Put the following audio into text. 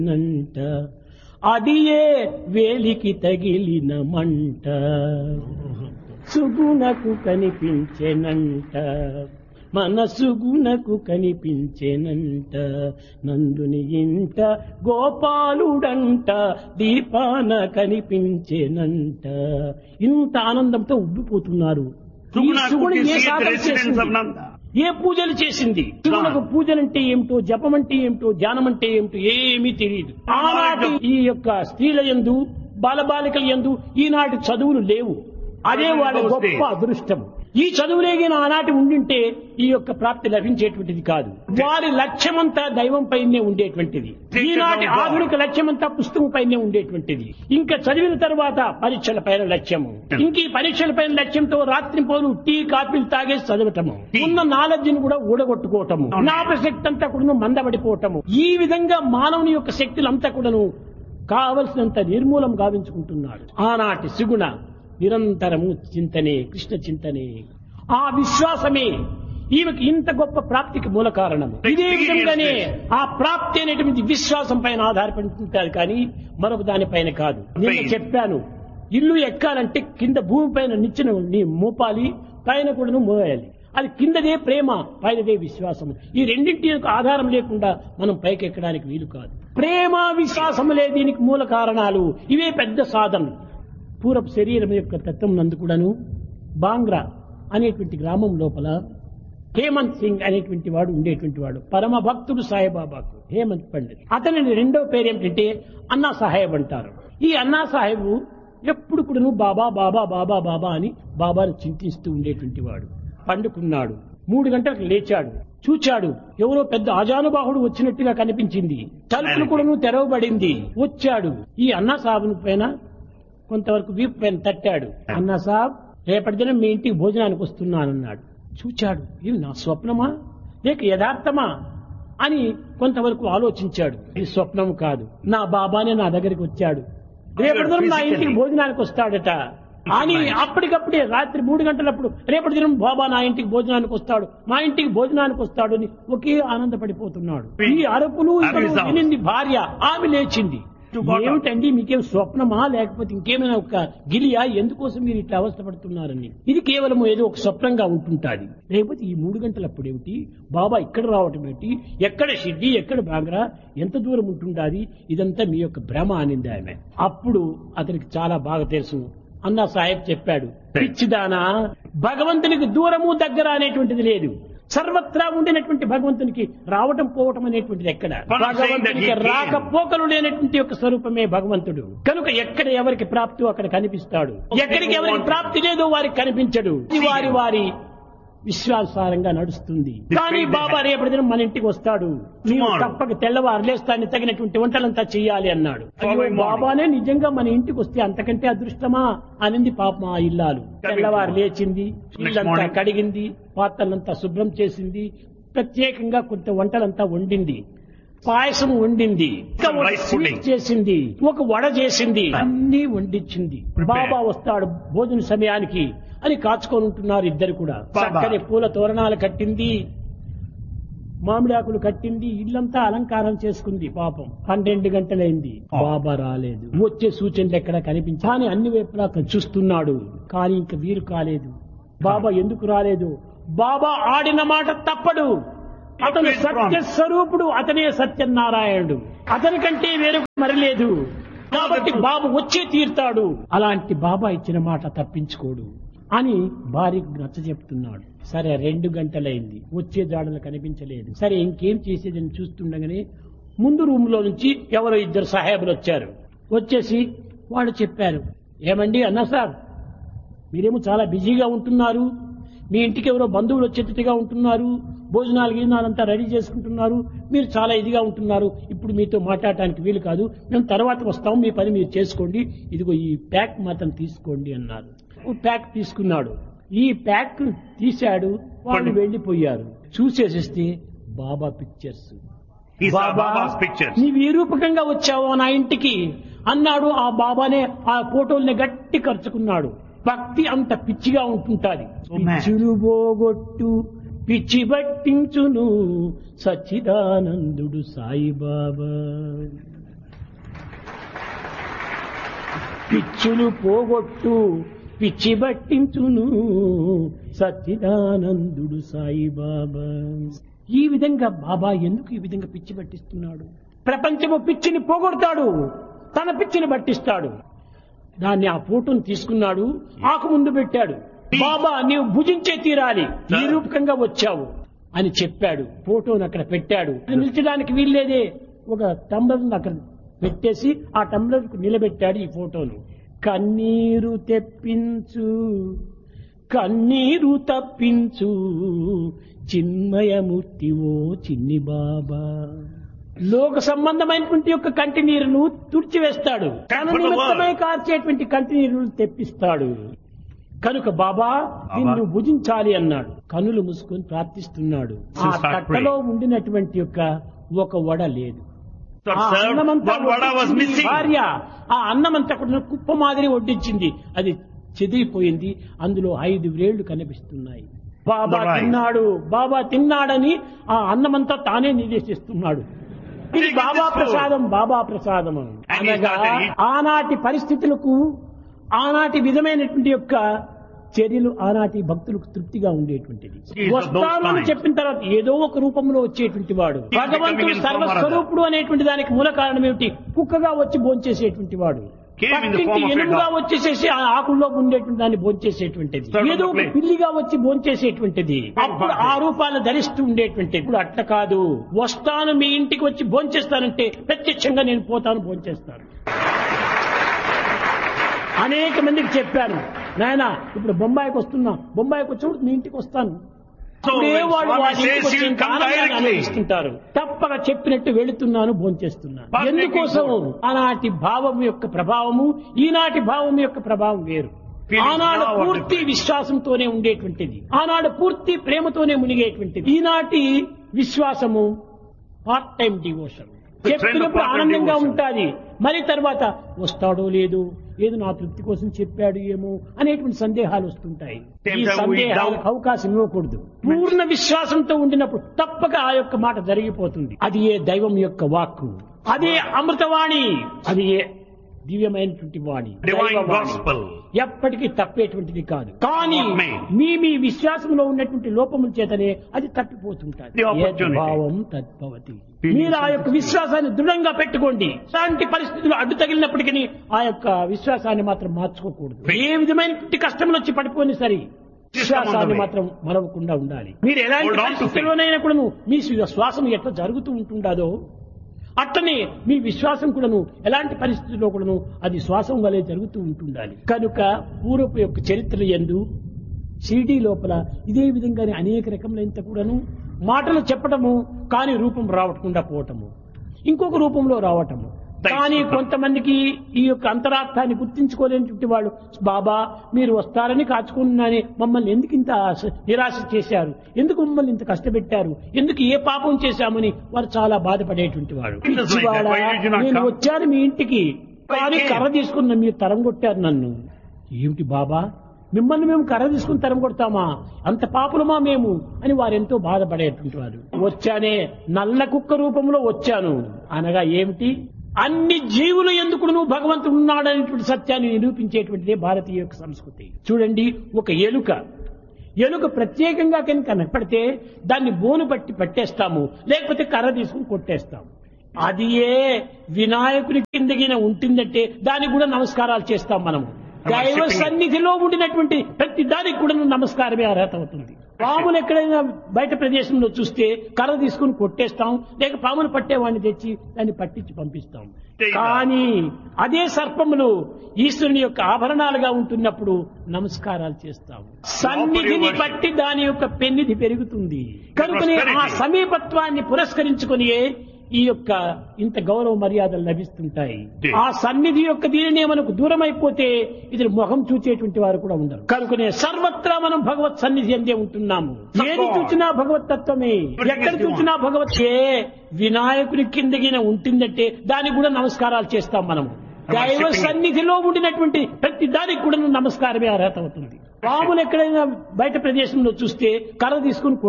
నంట అదియే వేలికి తగిలిన మంట సుగుణకు కనిపించెనంట మనసుగుణకు కనిపించెనంట నందుని ఇంట గోపాలుడంట దీపాన కనిపించెనంట ఇంత ఆనందంతో ఉబ్బిపోతున్నారు ఈ Suguna Suguna could A see the Sadhana residence చేసింది? of Nanda. ఏ పూజలు చేసింది శివులకు పూజలంటే ఏమిటో జపం అంటే ఏమిటో ధ్యానం అంటే ఏమిటో ఏమీ తెలియదు ఆనాటి ఈ యొక్క స్త్రీల యందు బాలబాలికల యందు ఈనాటి చదువులు లేవు అదే వాళ్ళ గొప్ప అదృష్టం ఈ చదువులేగిన ఆనాటి ఉండింటే ఈ యొక్క ప్రాప్తి లభించేటువంటిది కాదు వారి లక్ష్యమంతా దైవం పైనే ఉండేటువంటిది ఈనాటి ఆధునిక లక్ష్యమంతా పుస్తకం పైనే ఉండేటువంటిది ఇంకా చదివిన తర్వాత పరీక్షల పైన లక్ష్యము ఇంక ఈ పరీక్షల పైన లక్ష్యంతో రాత్రి పోలు టీ కాఫీలు తాగేసి చదవటము ఉన్న నాలెడ్జ్ ని కూడా ఊడగొట్టుకోవటము జ్ఞాపశక్తి అంతా కూడా మందబడిపోవటము ఈ విధంగా మానవుని యొక్క శక్తులంతా కూడాను కావలసినంత నిర్మూలం గావించుకుంటున్నాడు ఆనాటి సిగుణ నిరంతరము చింతనే కృష్ణ చింతనే ఆ విశ్వాసమే ఈమెకి ఇంత గొప్ప ప్రాప్తికి మూల కారణం ఇదే విధంగానే ఆ ప్రాప్తి అనేటువంటి విశ్వాసం పైన ఆధారపడి ఉంటుంది కానీ మరొక దానిపైన కాదు నేను చెప్పాను ఇల్లు ఎక్కాలంటే కింద భూమి పైన నిచ్చిన నీ మోపాలి పైన కూడా మోయాలి అది కిందదే ప్రేమ పైనదే విశ్వాసం ఈ రెండింటి యొక్క ఆధారం లేకుండా మనం పైకి ఎక్కడానికి వీలు కాదు ప్రేమ విశ్వాసములే దీనికి మూల కారణాలు ఇవే పెద్ద సాధనలు పూర్వపు శరీరం యొక్క తత్వం నందు కూడాను బాంగ్రా అనేటువంటి గ్రామం లోపల హేమంత్ సింగ్ అనేటువంటి వాడు ఉండేటువంటి వాడు పరమ భక్తుడు సాయిబాబాకు హేమంత్ పండిత్ అతని రెండో పేరు ఏమిటంటే అన్నా సాహెబ్ అంటారు ఈ అన్నా సాహెబ్ ఎప్పుడు కూడాను బాబా బాబా బాబా బాబా అని బాబాను చింతిస్తూ ఉండేటువంటి వాడు పండుకున్నాడు మూడు గంటలకు లేచాడు చూచాడు ఎవరో పెద్ద ఆజానుబాహుడు వచ్చినట్టుగా కనిపించింది తలుపులు కూడాను తెరవబడింది వచ్చాడు ఈ అన్నా సాబుని పైన కొంతవరకు వీపు పైన తట్టాడు అన్నా సాబ్ రేపటి దినం మీ ఇంటికి భోజనానికి వస్తున్నానన్నాడు చూచాడు ఇది నా స్వప్నమా లేక యథార్థమా అని కొంతవరకు ఆలోచించాడు ఇది స్వప్నం కాదు నా బాబానే నా దగ్గరికి వచ్చాడు రేపటి దినం నా ఇంటికి భోజనానికి వస్తాడట అని అప్పటికప్పుడే రాత్రి మూడు గంటలప్పుడు రేపటి దినం బాబా నా ఇంటికి భోజనానికి వస్తాడు మా ఇంటికి భోజనానికి వస్తాడు అని ఒకే ఆనందపడిపోతున్నాడు ఈ అరుపులు ఇతను వినింది భార్య ఆమె లేచింది ఏమిటండి మీకేం స్వప్నమా లేకపోతే ఇంకేమైనా ఒక గిలియా ఎందుకోసం మీరు ఇట్లా అవస్థపడుతున్నారని ఇది కేవలం ఏదో ఒక స్వప్నంగా ఉంటుంటాది లేకపోతే ఈ మూడు గంటలప్పుడు ఏమిటి బాబా ఇక్కడ రావటం ఏమిటి ఎక్కడ షిడ్డి ఎక్కడ బాంగ్రా ఎంత దూరం ఉంటుండాది ఇదంతా మీ యొక్క భ్రమ అనింది ఆమె అప్పుడు అతనికి చాలా బాగా తెలుసు అన్నా సాహెబ్ చెప్పాడు పిచ్చిదానా భగవంతునికి దూరము దగ్గర అనేటువంటిది లేదు సర్వత్రా ఉండినటువంటి భగవంతునికి రావటం పోవటం అనేటువంటిది ఎక్కడ భగవంతునికి రాకపోకలు లేనటువంటి యొక్క స్వరూపమే భగవంతుడు కనుక ఎక్కడ ఎవరికి ప్రాప్తి అక్కడ కనిపిస్తాడు ఎక్కడికి ఎవరికి ప్రాప్తి లేదో వారికి కనిపించడు ఇది వారి వారి విశ్వాసారంగా నడుస్తుంది కానీ బాబా రేపటి దినం మన ఇంటికి వస్తాడు నీవు తప్పక తెల్లవారు లేస్తాన్ని తగినటువంటి వంటలంతా చెయ్యాలి అన్నాడు అయ్యో, బాబానే నిజంగా మన ఇంటికి వస్తే అంతకంటే అదృష్టమా అనింది పాపం ఆ ఇల్లాలు తెల్లవారు లేచింది ఇల్లంతా కడిగింది పాత్రలంతా శుభ్రం చేసింది ప్రత్యేకంగా కొంత వంటలంతా వండింది పాయసం వండింది ఇంకా ఒక Rice స్వీట్ pudding. చేసింది ఒక వడ చేసింది అన్ని వండించింది బాబా వస్తాడు భోజన సమయానికి అని కాచుకొని ఉంటున్నారు ఇద్దరు కూడా బాబా. చక్కని పూల తోరణాలు కట్టింది మామిడాకులు కట్టింది ఇల్లంతా అలంకారం చేసుకుంది పాపం పన్నెండు గంటలైంది బాబా రాలేదు వచ్చే సూచనలు ఎక్కడ కనిపించి కానీ అన్ని వైపులా చూస్తున్నాడు కానీ ఇంక వీరు కాలేదు బాబా ఎందుకు రాలేదు బాబా ఆడిన మాట తప్పడు అతను సత్య స్వరూపుడు అతనే సత్యనారాయణుడు అతని కంటే వేరొక మరలేదు కాబట్టి బాబు వచ్చే తీరుతాడు అలాంటి బాబా ఇచ్చిన మాట తప్పించుకోడు అని భార్యకు నచ్చ చెప్తున్నాడు సరే రెండు గంటలైంది వచ్చే జాడలు కనిపించలేదు సరే ఇంకేం చేసేదని చూస్తుండగానే ముందు రూమ్ లో నుంచి ఎవరో ఇద్దరు సాహేబులు వచ్చారు వచ్చేసి వాళ్ళు చెప్పారు ఏమండి అన్నా సార్ మీరేమో చాలా బిజీగా ఉంటున్నారు మీ ఇంటికి ఎవరో బంధువులు వచ్చేటట్టుగా ఉంటున్నారు భోజనాలు గీజనాలంతా రెడీ చేసుకుంటున్నారు మీరు చాలా ఇదిగా ఉంటున్నారు ఇప్పుడు మీతో మాట్లాడటానికి వీలు కాదు మేము తర్వాత వస్తాం మీ పని మీరు చేసుకోండి ఇదిగో ఈ ప్యాక్ మాత్రం తీసుకోండి అన్నారు ఓ ప్యాక్ తీసుకున్నాడు ఈ ప్యాక్ తీశాడు వాళ్ళు వెళ్లిపోయారు చూసేసిస్తే Baba pictures He saw Baba Baba's pictures. నీవు ఏ రూపకంగా వచ్చావో నా ఇంటికి అన్నాడు ఆ బాబానే ఆ ఫోటోల్ని గట్టి ఖర్చుకున్నాడు భక్తి అంత పిచ్చిగా ఉంటుంటాది Oh, man. పిచ్చులు పోగొట్టు పిచ్చి పట్టించును సచ్చిదానందుడు సాయిబాబా పిచ్చులు పోగొట్టు పిచ్చి బట్టించును సచ్చిదానందుడు సాయిబాబా ఈ విధంగా బాబా ఎందుకు ఈ విధంగా పిచ్చి పట్టిస్తున్నాడు ప్రపంచము పిచ్చిని పోగొడతాడు తన పిచ్చిని పట్టిస్తాడు దాన్ని ఆ ఫోటోను తీసుకున్నాడు ఆకు ముందు పెట్టాడు బాబా నీవు భుజించే తీరాలి ఈ రూపకంగా వచ్చావు అని చెప్పాడు ఫోటోను అక్కడ పెట్టాడు నిలిచడానికి వీల్లేదే ఒక టంబ్లర్ అక్కడ పెట్టేసి ఆ టంబ్లర్ కు నిలబెట్టాడు ఈ ఫోటోను కన్నీరు తెప్పించు కన్నీరు తప్పించు చిన్మయమూర్తి ఓ చిన్ని బాబా లోక సంబంధమైనటువంటి యొక్క కంటి నీరును తుడిచివేస్తాడు తన నిమిత్తమై కార్చేటువంటి కంటి నీరును తెప్పిస్తాడు కనుక బాబా నిన్ను భుజించాలి అన్నాడు కనులు మూసుకొని ప్రార్థిస్తున్నాడు ఆ Start తట్టలో ఉండినటువంటి యొక్క ఒక వడ లేదు So ఆ served, అన్నమంతా one vada was వడ్డించింది missing. భార్య ఆ అన్నమంతా కూడా కుప్ప మాదిరి వడ్డించింది అది చెదిరిపోయింది అందులో ఐదు వేళ్లు కనిపిస్తున్నాయి బాబా The rice. తిన్నాడు బాబా తిన్నాడని ఆ అన్నమంతా తానే నిర్దేశిస్తున్నాడు ఇది Take బాబా this food. ప్రసాదం బాబా ప్రసాదం And he అనగా started eating. ఆనాటి పరిస్థితులకు ఆనాటి విధమైనటువంటి యొక్క చర్యలు ఆనాటి భక్తులకు తృప్తిగా ఉండేటువంటిది He is of those వస్తానని times. చెప్పిన తర్వాత ఏదో ఒక రూపంలో వచ్చేటువంటి వాడు He is భగవంతుడు becoming in form or other. సర్వస్వరూపుడు అనేటువంటి దానికి మూల కారణం ఏమిటి కుక్కగా వచ్చి భోంచేసేటువంటి వాడు Came in the పక్కింటి form of a ఎనుముగా dog. వచ్చేసేసి ఆ ఆకుల్లో ఉండేటువంటి దాన్ని భోంచేసేటువంటిది Served on ఏదో the ఒక plate. పిల్లిగా వచ్చి భోంచేసేటువంటిది Very అప్పుడు bad. ఆ రూపాలను ధరిస్తూ ఉండేటువంటిది ఇప్పుడు అట్ట కాదు వస్తాను మీ ఇంటికి వచ్చి భోంచేస్తానంటే ప్రత్యక్షంగా నేను పోతాను భోంచేస్తాను అనేక మందికి చెప్పాను నాయన ఇప్పుడు బొంబాయికి వస్తున్నా బొంబాయికి వచ్చినప్పుడు మీ ఇంటికి వస్తాను So అప్పుడే when వాళ్ళు Swami వాళ్ళ ఇంటికి says వచ్చి he'll ఇంత come ఆనందాన్ని directly. అనుభవిస్తుంటారు తప్పక చెప్పినట్టు వెళుతున్నాను భోంచేస్తున్నాను But ఎందుకోసం making good. ఆనాటి భావం యొక్క ప్రభావము ఈనాటి భావం యొక్క ప్రభావం వేరు Feelings ఆనాడు now are పూర్తి different. విశ్వాసంతోనే ఉండేటువంటిది ఆనాడు పూర్తి ప్రేమతోనే మునిగేటువంటిది ఈనాటి విశ్వాసము part time devotion The trend of చెప్పినప్పుడు part-time ఆనందంగా devotion. ఉంటాది మరి తర్వాత వస్తాడో లేదో ఏదో నా తృప్తి కోసం చెప్పాడు ఏమో అనేటువంటి సందేహాలు వస్తుంటాయి Same ఈ time we సందేహాలకు doubt. అవకాశం ఇవ్వకూడదు పూర్ణ విశ్వాసంతో ఉండినప్పుడు తప్పక ఆ యొక్క మాట జరిగిపోతుంది అది ఏ దైవం యొక్క వాక్కు అదే అమృతవాణి అది ఏ దివ్యమైనటువంటి వాణి Divine దైవవాణి. gospel. ఎప్పటికీ తప్పేటువంటిది కాదు కానీ Not made. మీ మీ విశ్వాసంలో ఉన్నటువంటి లోపముల చేతనే అది తప్పిపోతుంటాది The opportunity. భావం తద్భవతి Feelings మీరు ఆ and యొక్క విశ్వాసాన్ని దృఢంగా పెట్టుకోండి అలాంటి పరిస్థితులు అడ్డు తగిలినప్పటికీ ఆ యొక్క విశ్వాసాన్ని మాత్రం మార్చుకోకూడదు ఏ విధమైనటువంటి కష్టములు వచ్చి పడిపోని సరే విశ్వాసాన్ని మాత్రం మరవకుండా ఉండాలి మీరు ఎలాంటి Hold on to పరిస్థితుల్లోనైనా కూడాను మీ శ్వాసం ఎట్లా జరుగుతూ ఉంటుండదో అట్లనే మీ విశ్వాసం కూడాను ఎలాంటి పరిస్థితుల్లో కూడాను అది శ్వాసం వలె జరుగుతూ ఉంటుండాలి కనుక పూర్వపు యొక్క చరిత్ర ఎందు షిరిడీ లోపల ఇదే విధంగానే అనేక రకములైన కూడాను మాటలు చెప్పటము కానీ రూపం రావకుండా పోవటము ఇంకొక రూపంలో రావటము కానీ కొంతమందికి ఈ యొక్క అంతరార్థాన్ని గుర్తించుకోలేనటువంటి వాళ్ళు బాబా మీరు వస్తారని కాచుకున్నానే మమ్మల్ని ఎందుకు ఇంత ఆశ- నిరాశ చేశారు ఎందుకు మమ్మల్ని ఇంత కష్టపెట్టారు ఎందుకు ఏ పాపం చేశామని వారు చాలా బాధపడేటువంటి వాడు It is like that. పిచ్చివాడా, Why did you not నేను come? వచ్చాను మీ ఇంటికి కానీ came. కర్ర తీసుకున్న మీరు తరం కొట్టారు నన్ను ఏమిటి బాబా మిమ్మల్ని మేము కర్ర తీసుకుని తరం కొడతామా అంత పాపులమా మేము అని వారు ఎంతో బాధపడేటువంటి వారు వచ్చానే నల్ల కుక్క రూపంలో వచ్చాను అనగా ఏమిటి అన్ని జీవుల ఎందుకు నువ్వు భగవంతుడు ఉన్నాడనేటువంటి సత్యాన్ని నిరూపించేటువంటిదే భారతీయ యొక్క సంస్కృతి చూడండి ఒక ఎలుక ఎలుక ప్రత్యేకంగా కనుక కనపడితే దాన్ని బోను పట్టి పట్టేస్తాము లేకపోతే కర్ర తీసుకుని కొట్టేస్తాము అది ఏ వినాయకుని కిందగిన ఉంటుందంటే దానికి కూడా నమస్కారాలు చేస్తాం మనము దైవ సన్నిధిలో ఉండినటువంటి ప్రతి దానికి కూడా నమస్కారమే అర్హత అవుతుంది పాములు ఎక్కడైనా బయట ప్రదేశంలో చూస్తే కర్ర తీసుకుని కొట్టేస్తాం లేక పాములు పట్టేవాడిని తెచ్చి దాన్ని పట్టించి పంపిస్తాం కానీ అదే సర్పములు ఈశ్వరుని యొక్క ఆభరణాలుగా ఉంటున్నప్పుడు నమస్కారాలు చేస్తాము సన్నిధిని బట్టి దాని యొక్క పెన్నిధి పెరుగుతుంది కనుకనే ఆ సమీపత్వాన్ని పురస్కరించుకొని ఈ యొక్క ఇంత గౌరవ మర్యాదలు లభిస్తుంటాయి ఆ సన్నిధి యొక్క దీనినే మనకు దూరం అయిపోతే ఇది ముఖం చూచేటువంటి వారు కూడా ఉండరు కనుకనే సర్వత్రా మనం భగవత్ సన్నిధి అందే ఉంటున్నాము ఏది చూచినా భగవత్ తత్వమే ఎక్కడ చూచినా భగవత్ ఏ వినాయకుని కిందగిన ఉంటుందంటే దానికి కూడా నమస్కారాలు చేస్తాం మనము దైవ సన్నిధిలో ఉండినటువంటి ప్రతి దానికి కూడా నమస్కారమే అర్హత అవుతుంది పాములు ఎక్కడైనా బయట ప్రదేశంలో చూస్తే కర్ర తీసుకుని